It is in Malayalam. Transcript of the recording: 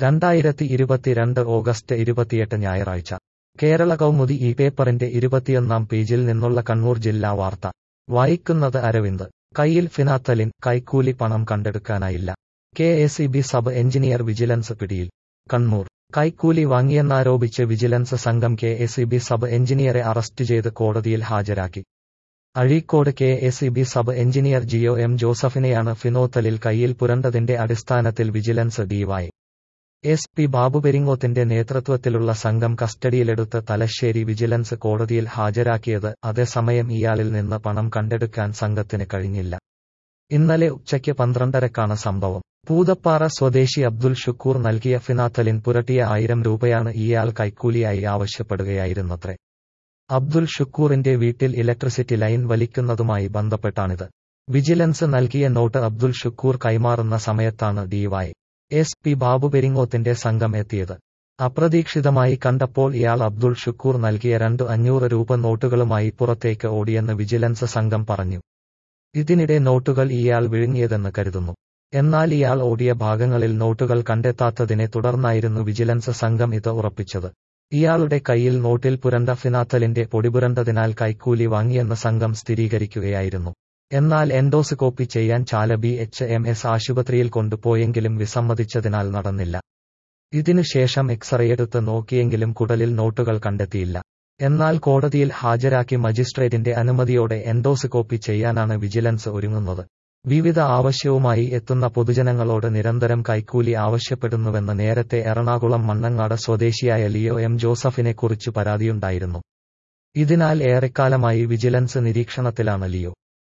രണ്ടായിരത്തി ഇരുപത്തിരണ്ട് ഓഗസ്റ്റ് ഇരുപത്തിയെട്ട് ഞായറാഴ്ച കേരള കൗമുദി ഈ പേപ്പറിന്റെ ഇരുപത്തിയൊന്നാം പേജിൽ നിന്നുള്ള കണ്ണൂർ ജില്ലാ വാർത്ത വായിക്കുന്നത് അരവിന്ദ് കയ്യിൽ ഫിനാത്തലിൻ കൈക്കൂലി പണം കണ്ടെടുക്കാനായില്ല K S E B sub engineer vigilance പിടിയിൽ കണ്ണൂർ കൈക്കൂലി വാങ്ങിയെന്നാരോപിച്ച് വിജിലൻസ് സംഘം K S E B sub എഞ്ചിനീയറെ അറസ്റ്റ് ചെയ്ത് കോടതിയിൽ ഹാജരാക്കി Azhikode K S E B sub engineer Jio M ജോസഫിനെയാണ് ഫിനോത്തലിൽ കയ്യിൽ പുരണ്ടതിന്റെ അടിസ്ഥാനത്തിൽ vigilance DY S P Babu പെരിങ്ങോത്തിന്റെ നേതൃത്വത്തിലുള്ള സംഘം കസ്റ്റഡിയിലെടുത്ത് തലശ്ശേരി വിജിലൻസ് കോടതിയിൽ ഹാജരാക്കിയത് അതേസമയം ഇയാളിൽ നിന്ന് പണം കണ്ടെടുക്കാൻ സംഘത്തിന് കഴിഞ്ഞില്ല ഇന്നലെ ഉച്ചയ്ക്ക് പന്ത്രണ്ടരക്കാണ് സംഭവം പൂതപ്പാറ സ്വദേശി അബ്ദുൽ ഷുക്കൂർ നൽകിയ ഫിനാത്തലിൻ പുരട്ടിയ ആയിരം രൂപയാണ് ഇയാൾ കൈക്കൂലിയായി ആവശ്യപ്പെടുകയായിരുന്നത്രേ അബ്ദുൽ ഷുക്കൂറിന്റെ വീട്ടിൽ ഇലക്ട്രിസിറ്റി ലൈൻ വലിക്കുന്നതുമായി ബന്ധപ്പെട്ടാണിത് വിജിലൻസ് നൽകിയ നോട്ട് അബ്ദുൽ ഷുക്കൂർ കൈമാറുന്ന സമയത്താണ് ഡിവൈ എസ് പി ബാബു പെരിങ്ങോത്തിന്റെ സംഘം എത്തിയത് അപ്രതീക്ഷിതമായി കണ്ടപ്പോൾ ഇയാൾ അബ്ദുൾ ഷുക്കൂർ നൽകിയ രണ്ടു അഞ്ഞൂറ് രൂപ നോട്ടുകളുമായി പുറത്തേക്ക് ഓടിയെന്ന് വിജിലൻസ് സംഘം പറഞ്ഞു ഇതിനിടെ നോട്ടുകൾ ഇയാൾ വിഴുങ്ങിയതെന്ന് കരുതുന്നു എന്നാൽ ഇയാൾ ഓടിയ ഭാഗങ്ങളിൽ നോട്ടുകൾ കണ്ടെത്താത്തതിനെ തുടർന്നായിരുന്നു വിജിലൻസ് സംഘം ഇത് ഉറപ്പിച്ചത് ഇയാളുടെ കയ്യിൽ നോട്ടിൽ പുരണ്ട ഫിനാത്തലിന്റെ പൊടിപുരണ്ടതിനാൽ കൈക്കൂലി വാങ്ങിയെന്ന് സംഘം സ്ഥിരീകരിക്കുകയായിരുന്നു എന്നാൽ എൻഡോസ്കോപ്പി ചെയ്യാൻ Chala B H M S ആശുപത്രിയിൽ കൊണ്ടുപോയെങ്കിലും വിസമ്മതിച്ചതിനാൽ നടന്നില്ല ഇതിനുശേഷം എക്സ്റേ എടുത്ത് നോക്കിയെങ്കിലും കുടലിൽ നോട്ടുകൾ കണ്ടെത്തിയില്ല എന്നാൽ കോടതിയിൽ ഹാജരാക്കി മജിസ്ട്രേറ്റിന്റെ അനുമതിയോടെ എൻഡോസ്കോപ്പി ചെയ്യാനാണ് വിജിലൻസ് ഒരുങ്ങുന്നത് വിവിധ ആവശ്യവുമായി എത്തുന്ന പൊതുജനങ്ങളോട് നിരന്തരം കൈക്കൂലി ആവശ്യപ്പെടുന്നുവെന്ന് നേരത്തെ എറണാകുളം മണ്ണങ്ങാട് സ്വദേശിയായ ലിയോ എം ജോസഫിനെ കുറിച്ച് പരാതിയുണ്ടായിരുന്നു ഇതിനാൽ ഏറെക്കാലമായി വിജിലൻസ് നിരീക്ഷണത്തിലാണ് ലിയോ